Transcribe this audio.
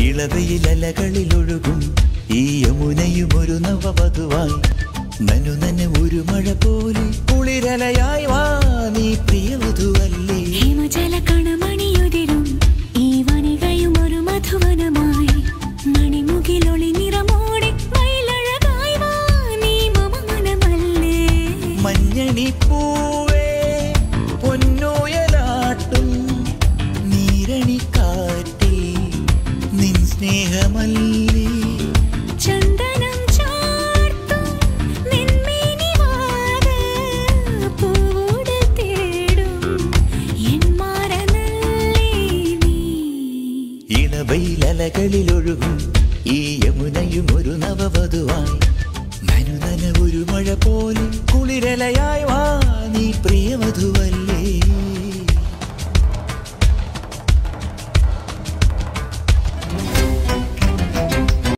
ഇളവയിലലകളിലൊഴുകും ഈ യമുനയും ഒരു നവവധുവായി നനു നന ഒരു മഴ പോലെ കുളിരലയായി വാ നീ പ്രിയവധുവല്ലേ ഹിമജല കണമണിയുതിരും ഈ വനികയും ഒരു മധുവനമായി മണിമുകിലൊളി നിറമോടെ മയിലഴകായി വാ നീ മമ മനമല്ലേ മഞ്ഞണി പൂവേ പൊന്നോയലാട്ടും നീരണി കാറ്റിൽ നിൻ സ്നേഹമല്ലേ ചന്ദനം ചാർത്തും നിന്മേനി വാക പൂവോട് തേടും എൻ മാറനല്ലേ നീ ഇളവയിലലകളിലൊഴുകും ഈ യമുനയും ഒരു നവവധുവായി നനുനന ഒരു മഴ പോലെ കുളിരലയായി വാ നീ പ്രിയവധുവല്ലേ